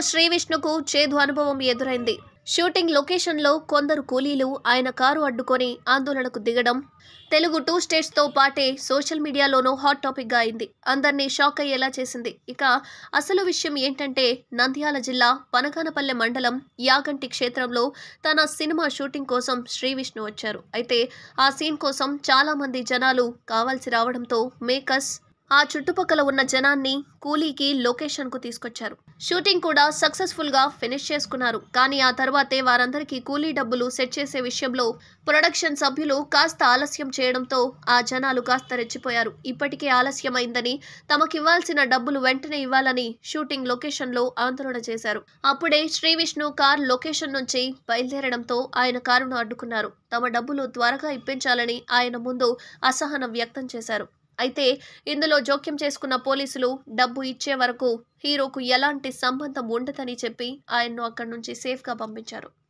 శ్రీ విష్ణుకు చేదు అనుభవం ఎదురైంది షూటింగ్ లొకేషన్లో కొందరు కూలీలు ఆయన కారు అడ్డుకొని ఆందోళనకు దిగడం తెలుగు టూ స్టేట్స్తో పాటే సోషల్ మీడియాలోనూ హాట్ టాపిక్గా అయింది అందరినీ షాక్ అయ్యేలా చేసింది ఇక అసలు విషయం ఏంటంటే నంద్యాల జిల్లా పనకానపల్లె మండలం యాగంటి క్షేత్రంలో తన సినిమా షూటింగ్ కోసం శ్రీ విష్ణు వచ్చారు అయితే ఆ సీన్ కోసం చాలా మంది జనాలు కావాల్సి రావడంతో మేకర్స్ ఆ చుట్టుపక్కల ఉన్న జనాన్ని కూలీకి లొకేషన్కు తీసుకొచ్చారు షూటింగ్ కూడా సక్సెస్ఫుల్ గా ఫినిష్ చేసుకున్నారు కానీ ఆ తర్వాతే వారందరికీ కూలీ డబ్బులు సెట్ చేసే విషయంలో ప్రొడక్షన్ సభ్యులు కాస్త ఆలస్యం చేయడంతో ఆ జనాలు కాస్త రెచ్చిపోయారు ఇప్పటికే ఆలస్యమైందని తమకివ్వాల్సిన డబ్బులు వెంటనే ఇవ్వాలని షూటింగ్ లొకేషన్లో ఆందోళన చేశారు అప్పుడే శ్రీ విష్ణు కార్ లొకేషన్ నుంచి బయలుదేరడంతో ఆయన కారును అడ్డుకున్నారు తమ డబ్బులు త్వరగా ఇప్పించాలని ఆయన ముందు అసహనం వ్యక్తం చేశారు అయితే ఇందులో జోక్యం చేసుకున్న పోలీసులు డబ్బు ఇచ్చే వరకు హీరోకు ఎలాంటి సంబంధం ఉండదని చెప్పి ఆయన్ను అక్కడి నుంచి సేఫ్గా పంపించారు